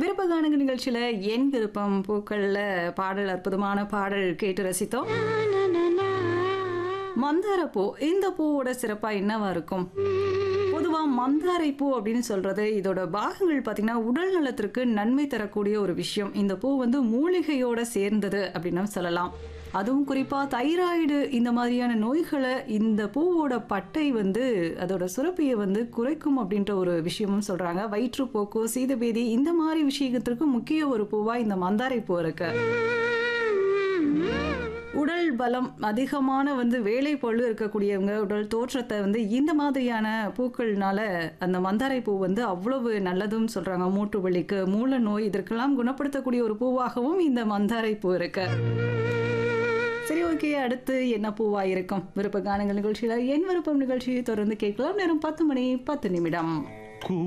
விருப்ப காணுங்க நிகழ்ச்சியில என் விருப்பம் பூக்கள்ல பாடல் அற்புதமான பாடல் கேட்டு ரசித்தோம் மந்தார பூ இந்த பூவோட சிறப்பா என்னவா இருக்கும் பொதுவா மந்தாரை பூ அப்படின்னு சொல்றது இதோட பாகங்கள் பாத்தீங்கன்னா உடல் நலத்திற்கு நன்மை தரக்கூடிய ஒரு விஷயம் இந்த பூ வந்து மூலிகையோட சேர்ந்தது அப்படின்னு சொல்லலாம் அதுவும் குறிப்பா தைராய்டு இந்த மாதிரியான நோய்களை இந்த பூவோட பட்டை வந்து அதோட சுரப்பியை வந்து குறைக்கும் அப்படின்ற ஒரு விஷயமும் சொல்றாங்க வயிற்றுப்போக்கு சீதபேதி இந்த மாதிரி விஷயத்திற்கு முக்கிய ஒரு பூவா இந்த மந்தாரை பூ இருக்கு உடல் பலம் அதிகமான வந்து வேலை பளு இருக்கக்கூடியவங்க உடல் தோற்றத்தை வந்து இந்த மாதிரியான பூக்கள்னால அந்த மந்தாரை பூ வந்து அவ்வளவு நல்லதும் சொல்றாங்க மூட்டு வலிக்கு மூல நோய் இதற்கெல்லாம் குணப்படுத்தக்கூடிய ஒரு பூவாகவும் இந்த மந்தாரை பூ இருக்கு சரி ஓகே அடுத்து என்ன பூவா இருக்கும் விருப்ப கானங்கள் நிகழ்ச்சியில என் விருப்பம் நிகழ்ச்சியை தொடர்ந்து கேட்கலாம் நேரம் பத்து மணி பத்து நிமிடம்